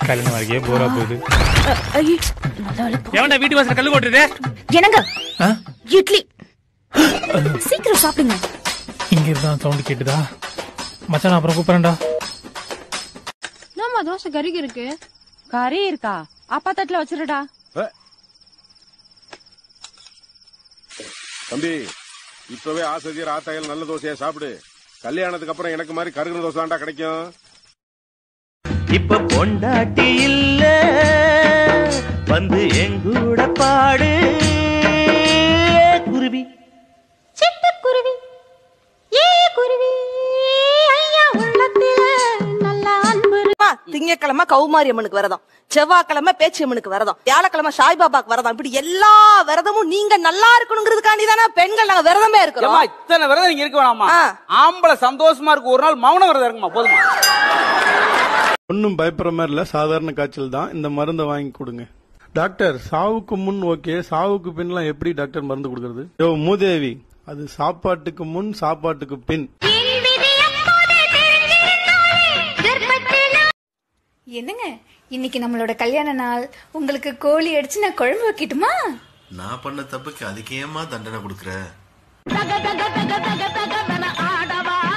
கல்யாணம் வாழ்க்கையே போரா போகுது ஐயே, நல்ல வேளை போ- எவன்டா வீட்டு வாசல் கல்லு போட்டுருது என்னங்க ஆ? இட்லி சீக்கிரம் சாப்பிடுங்க இங்க இருந்தா சவுண்ட் கேட்டுதா மச்சான் நான் அப்புறம் கூப்பிடுறேன்டா என்னம்மா தோசை கறிக்கு இருக்கு கறி இருக்கா அப்பா தட்டுல வச்சிருடா தம்பி இப்பவே ஆசிரியர் ஆத்தாயில் நல்ல தோசையா சாப்பிடு கல்யாணத்துக்கு அப்புறம் எனக்கு மாதிரி கருகிற தோசை தான்டா கிடைக்கும் இப்ப பொண்டாட்டி இல்ல வந்து எங்கூட பாடு குருவி சிட்டுக்குருவி ஏ குருவி ஐயா உள்ளத்தில நல்ல அன்பு அம்மா, திங்கட்கிழமை கௌமாரி அம்மனுக்கு விரதம் செவ்வாய்க்கிழமை பேச்சி அம்மனுக்கு விரதம் வியாழக்கிழமை சாய்பாபாக்கு விரதம் இப்படி எல்லா விரதமும் நீங்க நல்லா இருக்கணுங்கிறதுக்காண்டி தானே பெண்கள் நாங்க விரதமே இருக்கிறோம் ஏம்மா இத்தனை விரதம் நீங்க இருக்க வேணாமா ஆ. ஆம்பளை சந்தோஷமா இருக்கு ஒரு நாள் மௌன விரதம் இருக்குமா போதுமா ஒன்றும் பயப்படுற மாதிரி இல்ல சாதாரண காய்ச்சல் தான் இந்த மருந்தை வாங்கி கொடுங்க டாக்டர் சாவுக்கு முன் ஓகே சாவுக்கு பின்லாம் எப்படி டாக்டர் மருந்து கொடுக்கறது யோ மூதேவி அது சாப்பாட்டுக்கு முன் சாப்பாட்டுக்கு பின் என்னங்க இன்னைக்கு நம்மளோட கல்யாண நாள் உங்களுக்கு கோழி அடிச்சு நான் குழம்பு வைக்கட்டுமா நான் பண்ண தப்புக்கு அதுக்கு ஏமா தண்டனை கொடுக்குற தக தக தக தக தக தன ஆடவா